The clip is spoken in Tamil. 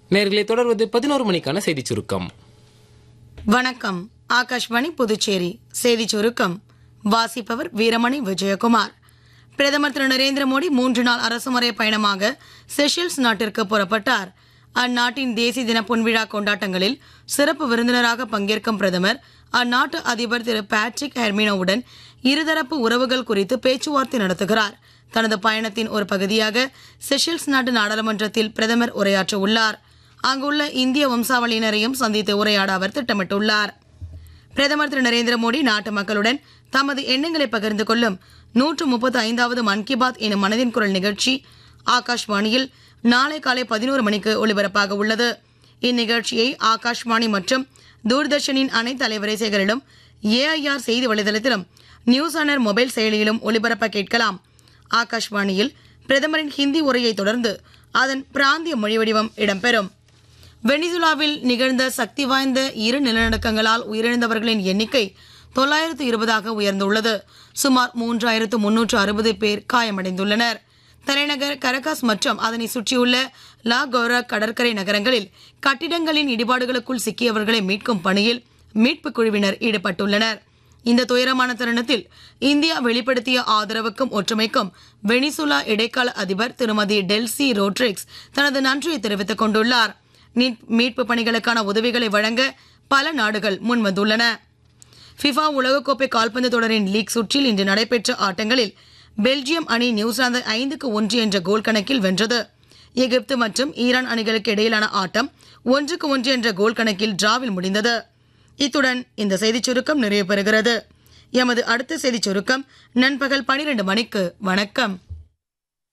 நேர்களை தொடர்வது பதினோரு மணிக்கான செய்திச் சுருக்கம் வணக்கம் ஆகாஷ்வாணி புதுச்சேரி செய்திச் சுருக்கம் வாசிப்பவர் வீரமணி விஜயகுமார் பிரதமர் திரு நரேந்திர மோடி மூன்று நாள் அரசுமுறை பயணமாக செஷல்ஸ் நாட்டிற்கு புறப்பட்டார் அந்நாட்டின் தேசிய தின பொன்விழா கொண்டாட்டங்களில் சிறப்பு விருந்தினராக பங்கேற்கும் பிரதமர் அந்நாட்டு அதிபர் திரு பேட்ரிக் ஹெர்மினோவுடன் இருதரப்பு உறவுகள் குறித்து பேச்சுவார்த்தை நடத்துகிறார் தனது பயணத்தின் ஒரு பகுதியாக செஷல்ஸ் நாட்டு நாடாளுமன்றத்தில் பிரதமர் உரையாற்ற உள்ளார் அங்குள்ள இந்திய வம்சாவளியினரையும் சந்தித்து உரையாட அவர் திட்டமிட்டுள்ளார் பிரதமர் திரு நரேந்திர மோடி நாட்டு மக்களுடன் தமது எண்ணங்களை பகிர்ந்து கொள்ளும் நூற்று முப்பத்து ஐந்தாவது மன் கி பாத் எனும் மனதின் குரல் நிகழ்ச்சி ஆகாஷ்வாணியில் நாளை காலை பதினோரு மணிக்கு ஒலிபரப்பாக உள்ளது இந்நிகழ்ச்சியை ஆகாஷ்வாணி மற்றும் தூர்தர்ஷனின் அனைத்து அலைவரிசைகளிலும் ஏஐஆர் செய்தி வலைதளத்திலும் நியூஸ் ஆனர் மொபைல் செயலியிலும் ஒலிபரப்ப கேட்கலாம் ஆகாஷ்வாணியில் பிரதமரின் ஹிந்தி உரையை தொடர்ந்து அதன் பிராந்திய மொழி வடிவம் இடம்பெறும் வெனிசுலாவில் நிகழ்ந்த சக்தி வாய்ந்த இரு நிலநடுக்கங்களால் உயிரிழந்தவர்களின் எண்ணிக்கை தொள்ளாயிரத்து இருபதாக உயர்ந்துள்ளது சுமார் மூன்றாயிரத்து முன்னூற்று அறுபது பேர் காயமடைந்துள்ளனர் தலைநகர் கரகாஸ் மற்றும் அதனை சுற்றியுள்ள லா கோரா கடற்கரை நகரங்களில் கட்டிடங்களின் இடிபாடுகளுக்குள் சிக்கியவர்களை மீட்கும் பணியில் மீட்புக் குழுவினர் ஈடுபட்டுள்ளனர் இந்த துயரமான தருணத்தில் இந்தியா வெளிப்படுத்திய ஆதரவுக்கும் ஒற்றுமைக்கும் வெனிசுலா இடைக்கால அதிபர் திருமதி டெல்சி ரோட்ரிக்ஸ் தனது நன்றியை தெரிவித்துக் கொண்டுள்ளார் மீட்- மீட்பு பணிகளுக்கான உதவிகளை வழங்க பல நாடுகள் முன்வந்துள்ளன ஃபிஃபா உலகக்கோப்பை கால்பந்து தொடரின் லீக் சுற்றில் இன்று நடைபெற்ற ஆட்டங்களில் பெல்ஜியம் அணி நியூசிலாந்தை ஐந்துக்கு ஒன்று என்ற கோல் கணக்கில் வென்றது எகிப்து மற்றும் ஈரான் அணிகளுக்கு இடையிலான ஆட்டம் ஒன்றுக்கு ஒன்று என்ற கோல் கணக்கில் டிராவில் முடிந்தது இத்துடன் இந்த செய்திச் சுருக்கம் நிறைவு பெறுகிறது எமது அடுத்த செய்திச் சுருக்கம் நண்பகல் பனிரெண்டு மணிக்கு வணக்கம்